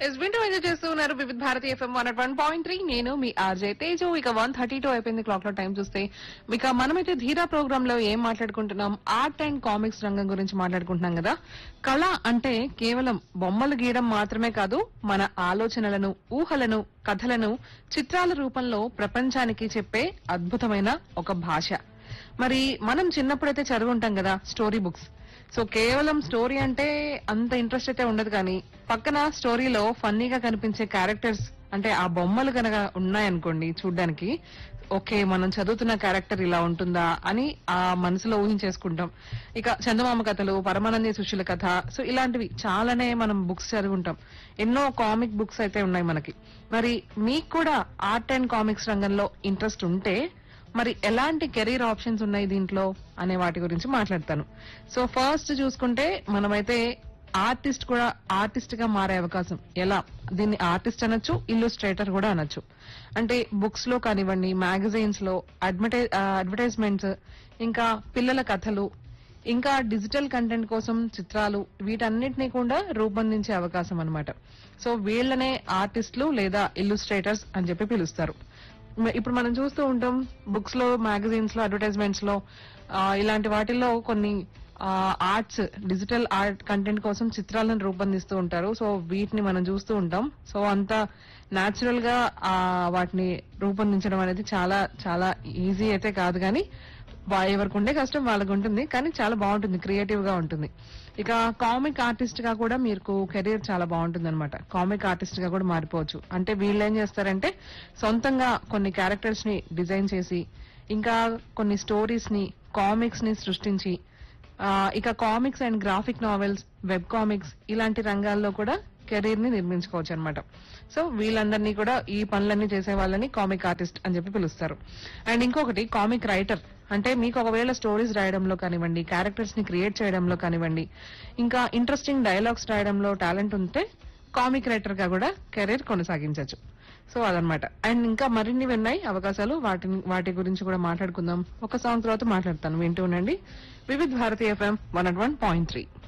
yes వింటూ enjoy చేస్తూ ఉన్నారు Vividh Bharati FM one one point three నేను మీ ఆర్జే తేజు ఇక వన్ థర్టీ టూ అయిపోయింది క్లాక్ లో టైం చూస్తే ఇక మనమైతే ధీరా ప్రోగ్రామ్ లో ఏం మాట్లాడుకుంటున్నాం ఆర్ట్ అండ్ కామిక్స్ రంగం గురించి మాట్లాడుకుంటున్నాం కదా కళ అంటే కేవలం బొమ్మలు గీయడం మాత్రమే కాదు మన ఆలోచనలను ఊహలను కథలను చిత్రాల రూపంలో ప్రపంచానికి చెప్పే అద్భుతమైన ఒక భాష మరి మనం చిన్నప్పుడైతే చదువుంటాం కదా స్టోరీ బుక్స్ సో కేవలం స్టోరీ అంటే అంత ఇంట్రెస్ట్ అయితే ఉండదు కానీ పక్కన స్టోరీలో ఫన్నీగా కనిపించే క్యారెక్టర్స్ అంటే ఆ బొమ్మలు కనుక ఉన్నాయనుకోండి చూడ్డానికి ఓకే మనం చదువుతున్న క్యారెక్టర్ ఇలా ఉంటుందా అని ఆ మనసులో ఊహించేసుకుంటాం ఇక చందమామ కథలు పరమానంద సుశీల కథ సో ఇలాంటివి చాలానే మనం బుక్స్ చదువుకుంటాం ఎన్నో కామిక్ బుక్స్ అయితే ఉన్నాయి మనకి మరి మీకు కూడా ఆర్ట్ అండ్ కామిక్స్ రంగంలో ఇంట్రెస్ట్ ఉంటే మరి ఎలాంటి కెరీర్ ఆప్షన్స్ ఉన్నాయి దీంట్లో అనే వాటి గురించి మాట్లాడతాను సో ఫస్ట్ చూసుకుంటే మనమైతే ఆర్టిస్ట్ కూడా ఆర్టిస్ట్ గా మారే అవకాశం ఎలా దీన్ని ఆర్టిస్ట్ అనొచ్చు ఇల్లుస్ట్రేటర్ కూడా అనొచ్చు అంటే బుక్స్ లో కానివ్వండి మ్యాగజైన్స్ లో అడ్వర్టైజ్ అడ్వర్టైజ్మెంట్స్ ఇంకా పిల్లల కథలు ఇంకా డిజిటల్ కంటెంట్ కోసం చిత్రాలు వీటన్నిటిని కూడా రూపొందించే అవకాశం అన్నమాట సో వీళ్ళనే ఆర్టిస్టులు లేదా ఇల్లుస్ట్రేటర్స్ అని చెప్పి పిలుస్తారు మ- ఇప్పుడు మనం చూస్తూ ఉంటాం బుక్స్ లో మ్యాగజైన్స్ లో అడ్వర్టైజ్మెంట్స్ లో ఆ, ఇలాంటి వాటిల్లో కొన్ని ఆర్ట్స్ డిజిటల్ ఆర్ట్ కంటెంట్ కోసం చిత్రాలను రూపొందిస్తూ ఉంటారు సో వీటిని మనం చూస్తూ ఉంటాం సో అంత నాచురల్ గా ఆ, వాటిని రూపొందించడం అనేది చాలా చాలా ఈజీ అయితే కాదు కానీ వా- ఎవరికి ఉండే కష్టం వాళ్ళకు ఉంటుంది కానీ చాలా బాగుంటుంది క్రియేటివ్ గా ఉంటుంది ఇక కామిక్ ఆర్టిస్ట్ గా కూడా మీకు కెరీర్ చాలా బాగుంటుంది అనమాట కామిక్ ఆర్టిస్ట్ గా కూడా మారిపోవచ్చు అంటే వీళ్ళు ఏం చేస్తారంటే సొంతంగా కొన్ని క్యారెక్టర్స్ ని డిజైన్ చేసి ఇంకా కొన్ని స్టోరీస్ ని కామిక్స్ ని సృష్టించి ఆ, ఇక comics and graphic novels web comics ఇలాంటి రంగాల్లో కూడా కెరీర్ ని నిర్మించుకోవచ్చు అనమాట సో వీళ్ళందరినీ కూడా ఈ పనులన్నీ చేసే వాళ్ళని కామిక్ ఆర్టిస్ట్ అని చెప్పి పిలుస్తారు అండ్ ఇంకొకటి కామిక్ రైటర్ అంటే మీకు ఒకవేళ స్టోరీస్ రాయడంలో కానివ్వండి క్యారెక్టర్స్ ని క్రియేట్ చేయడంలో కానివ్వండి ఇంకా ఇంట్రెస్టింగ్ డైలాగ్స్ రాయడంలో టాలెంట్ ఉంటే కామిక్ రైటర్ గా కూడా కెరీర్ కొనసాగించవచ్చు సో అదనమాట అండ్ ఇంకా మరిన్ని ఉన్నాయి అవకాశాలు వాటిని వాటి గురించి కూడా మాట్లాడుకుందాం ఒక సాంగ్ తర్వాత మాట్లాడతాను వింటూ ఉండండి Vividh Bharatiya FM one one point three